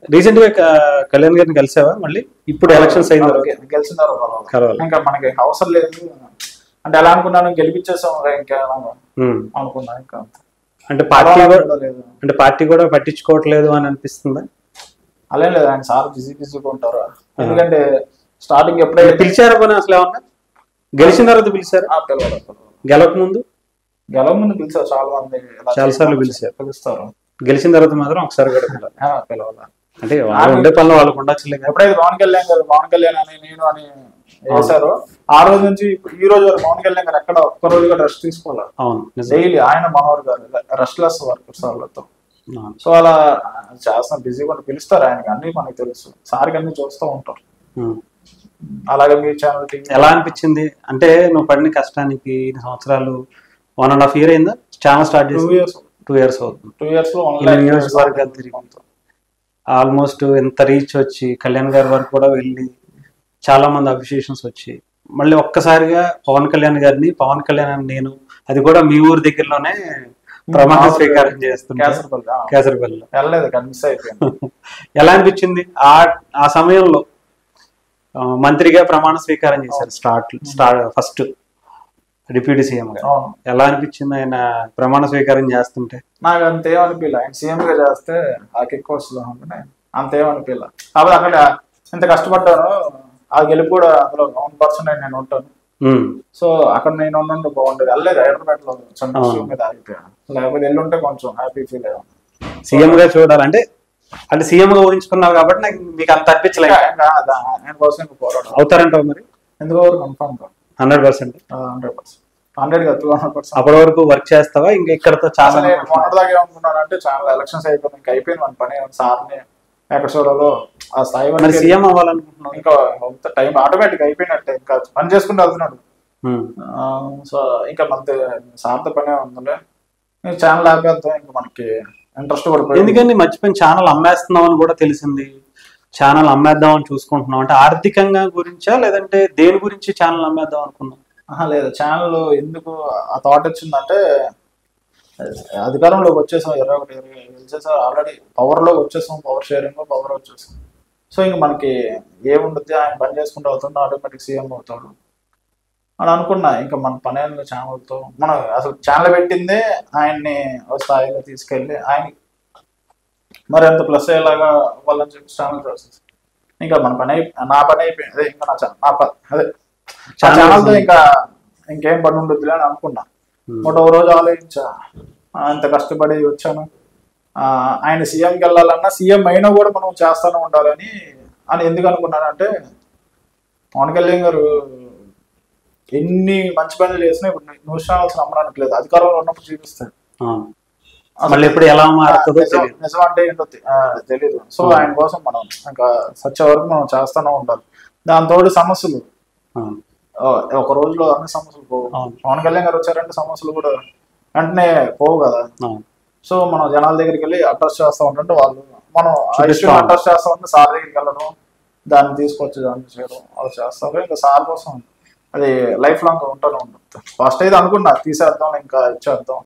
Recent గా క- కళ్యాణ్ గారిని కలిసావా మళ్ళీ ఇప్పుడు ఎలక్షన్స్ అయిన తర్వాత గె- గెలిచిన తర్వాత కలవాలి ఇంకా మనకి అవసరం లేదు అంటే ఎలా అనుకున్నాను గెలిపించేసాం రా ఇంకా ఉమ్. అనుకున్నా ఇంకా అంటే పార్టీ కూడా కూడా లేదు అంటే పార్టీ కూడా పట్టించుకోవట్లేదు అని అనిపిస్తుందా అలా లేదు ఆయన సార్ బిజీ బిజీగా ఉంటారు ఎందుకంటే స్టార్టింగ్ ఎప్పుడైతే పిలిచారా పోనీ అసలు ఏమన్నా గెలిచిన తర్వాత పిలిచారా ఆ, పిలవాలి పిలవాలి. గెలక ముందు గెలవ ముందు పిలిచారు చాలా మంది ఇలా చాలా సార్లు చేయమని పిలిచారు. పిలుస్తారు గెలిచిన తర్వాత మాత్రం ఒకసారి కూడా పిలవాలి ఆ, పిలవాలి అంటే వాళ్ళు ఉండే పనులు వాళ్ళకు ఉండొచ్చులే కదా. ఎప్పుడైతే పవన్ కళ్యాణ్ గారు పవన్ కళ్యాణ్ అని నేను అని వేశారో ఆ రోజు నుంచి ఈ రోజు వరకు పవన్ కళ్యాణ్ గారు ఎక్కడ ఒక్క రోజు కూడా రెస్ట్ తీసుకోవాలి అవును నిజం డైలీ ఆయన మనోహర్ గారు రెస్ట్లెస్ వర్కర్స్ వాళ్ళతో అవును. సో అలా చేస్తాం బిజీగా ఉండి పిలుస్తారు ఆయనకి అన్ని మనకి తెలుసు సార్కి అన్ని చూస్తూ ఉంటారు ఉమ్. అలాగే మీ ఛానల్ టీవీ ఎలా అనిపించింది అంటే నువ్వు పడిన కష్టానికి ఇన్ని సంవత్సరాలు వన్ అండ్ హాఫ్ ఇయర్ అయిందా ఛానల్ స్టార్ట్ టూ చేసి ఇయర్స్ టూ ఇయర్స్ అవుతుంది టూ ఇయర్స్ లో ఇన్ని నియోజకవర్గాలు తిరిగి ఆల్మోస్ట్ ఎంత రీచ్ వచ్చి కళ్యాణ్ గారి వరకు కూడా వెళ్ళి చాలా మంది అప్రిషియేషన్స్ వచ్చి మళ్ళీ ఒక్కసారిగా పవన్ కళ్యాణ్ గారిని పవన్ కళ్యాణ్ అని నేను అది కూడా మీ ఊరు దగ్గరలోనే ప్రమాణ స్వీకారం చేస్తున్నా క్యాన్సర్ కేసరిపల్లిలో వెళ్ళలేదు ఇక్కడ మిస్ అయిపోయింది ఎలా అనిపించింది ఆ ఆ సమయంలో ఆ, మంత్రిగా ప్రమాణ స్వీకారం చేశారు start start first deputy CM గా అవును ఎలా అనిపించింది ఆయన ప్రమాణ స్వీకారం చేస్తుంటే నాకు అంతేం అనిపించలే ఆయన సీఎం గా చేస్తే ఆ కిక్ వస్తుంది అనుకునే అంతేం అనిపించలే కాబట్టి అక్కడ ఎంత కష్టపడ్డానో ఆ గెలుపు కూడా అందులో వన్ పర్సెంట్ నేను ఉంటాను ఉమ్, సో అక్కడ నేను ఉండి బాగుండేది వెళ్ళలేదు హైదరాబాద్ లో చిన్న అవును. ఇష్యూ మీద ఆగిపోయాను లేకపోతే ఎల్లుంటే కొంచెం హ్యాపీ ఫీల్ అయ్యాను సీఎం గా చూడాలంటే అంటే సీఎం గా ఊహించుకున్నావు కాబట్టి నాకు మీకు అంత అనిపించలేదు ఇంకా- ఇంకా దా- ఆయన కోసం ఇంకా పోరాడు అవుతారంటావు మరి ఎందుకో confirm hundred percent hundred percent hundred గా టూ హండ్రెడ్ పర్సెంట్ అప్పటి వరకు వర్క్ చేస్తావా ఇంకా ఇక్కడతో చాలా అసలు నేను మొన్నటిదాకా ఏమనుకున్నానంటే చాలా ఎలక్షన్స్ అయిపోయింది ఇంకా అయిపోయింది మన పని సార్ని ఎక్కడ చూడాలో ఆ స్థాయి మరి వరకు సీఎం అవ్వాలనుకుంటున్నావు ఇంకా టైం ఆటోమేటిక్ అయిపోయినట్టే ఇంకా పని చేసుకుంటూ వెళ్తున్నాడు ఉమ్, సో ఇంకా మన సార్త పనే ఉందిలే ఛానల్ ఆపేద్దాం ఇంకా మనకి ఇంట్రెస్ట్ కూడా పోయింది. ఎందుకని మర్చిపోయిన ఛానల్ అమ్మేస్తున్నాం అని కూడా తెలిసింది ఛానల్ అమ్మేద్దాం అని చూసుకుంటున్నాం అంటే ఆర్థికంగా గురించా లేదంటే దేని గురించి ఛానల్ అమ్మేద్దాం అనుకున్నాం ఆహా, లేదు ఛానల్ ఎందుకు ఆ థాట్ వచ్చిందంటే అధికారంలోకి వచ్చేసాం ఇరవై ఒకటి ఇరవై వచ్చేసాం ఆల్రెడీ పవర్లోకి వచ్చేసాం పవర్ షేరింగ్ పవర్ వచ్చేసాం సో ఇంక మనకి ఏముంటుంది ఆయన పని చేసుకుంటూ అవుతుంది ఆటోమేటిక్ సీఎం అవుతాడు అని అనుకున్నా ఇంకా మన పని ఛానల్తో మనం అసలు ఛానల్ పెట్టిందే ఆయన్ని ఒక స్థాయిలో తీసుకెళ్ళి ఆయన మరి ఎంత ప్లస్ అయ్యేలాగా వాళ్ళని చెప్పి ఛానల్ చేసేసి ఇంకా మన పని అయిపో- నా పని అయిపోయింది అదే ఇంకా నా ఛా- నా ప- అదే Channel- ఛానల్తో ఇంకా ఇంకేం పని ఉండొద్దులే అని అనుకున్నా Hmm. బట్ ఒక రోజు ఆలోచించా ఆ, ఇంత కష్టపడి వచ్చాను ఆ, ఆయన సీఎంకి వెళ్ళాలన్నా సీఎం అయినా కూడా మనం చేస్తానే ఉండాలని అని ఎందుకు అనుకున్నానంటే పవన్ కళ్యాణ్ గారు ఎన్ని మంచి పనులు చేసినా ఇప్పుడు న్యూస్ ఛానల్స్ నమ్మడానికి లేదు అధికారంలో ఉన్నప్పుడు చూపిస్తాడు అవును. అసలు మళ్ళీ ఎప్పుడు ఎలా మారుతుందో నిజం- తెలియదు నిజం అంటే ఏంటో తె- ఆ, తెలీదు సో Hmm. ఆయన కోసం మనం ఇంకా సచ్చే వరకు మనం చేస్తూనే ఉండాలి దాంతో సమస్యలు అవును. ఆ, ఒక రోజులో అన్ని సమస్యలు పోవు అవును. పవన్ కళ్యాణ్ గారు వచ్చారంటే సమస్యలు కూడా వెంటనే పోవు కదా అవును. సో మనం జనాల దగ్గరికి వెళ్ళి అడ్రస్ చేస్తా ఉంటుంటే వాళ్ళు మనం చూపిస్తా అడ్రస్ చేస్తా ఉంటే సార్ దగ్గరికి వెళ్ళడం దాన్ని తీసుకొచ్చి దాన్ని చేయడం అలా చేస్తారు ఇంకా సార్ కోసం అది లైఫ్ లాంగ్ ఉంటానే ఉంటుంది ఫస్ట్ అయితే అనుకున్నా తీసేద్దాం ఇంకా ఇచ్చేద్దాం